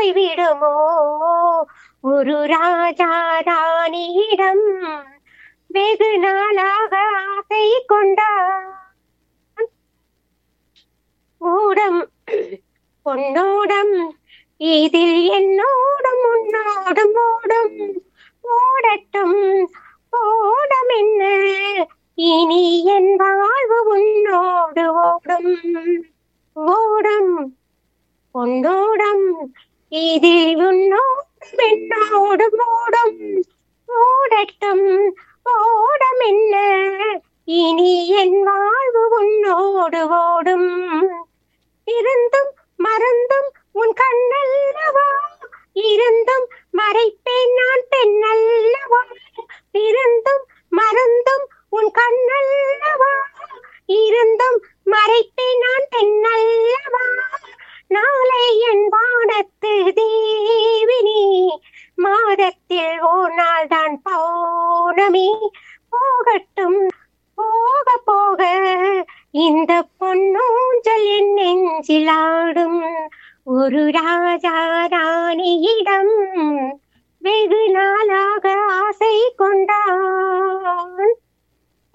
போய்விடுமோ ஒரு ராஜா ராணியிடம் வெகு நாளாக ஆசை கொண்டான் ஓடம் பொன்னோடம் இதில் என்னோடும் உன்னோடும் ஓடும் ஓடட்டும் ஓடம் என்ன இனி என் வாழ்வு உன்னோடு ஓடும் ஓடம் பொன்னோடம் இதில் உன்னோடும் என்னோடும் ஓடும் ஓடட்டும் ஓடம் என்ன இனி என் வாழ்வு உன்னோடு ஓடும் இருந்தும் மறந்தும் உன் கண்ணல்லவா இருந்தும் மறைப்பேன் நான் பெண்ணல்லவா இருந்தும் மறந்தும் உன் கண்ணல்லவா இருந்தும் மறைப்பேன் நான் பெண்ணல்லவா நாளை என் வானத்து தேவினி மாதத்தில் ஓர் நாள் தான் பௌர்ணமி போகட்டும் போக போக இந்த பொன்னூஞ்சல் என் நெஞ்சில் ஆடும் ஒரு ராஜா ராணியிடம் வெகு நாளாக ஆசை கொண்டான்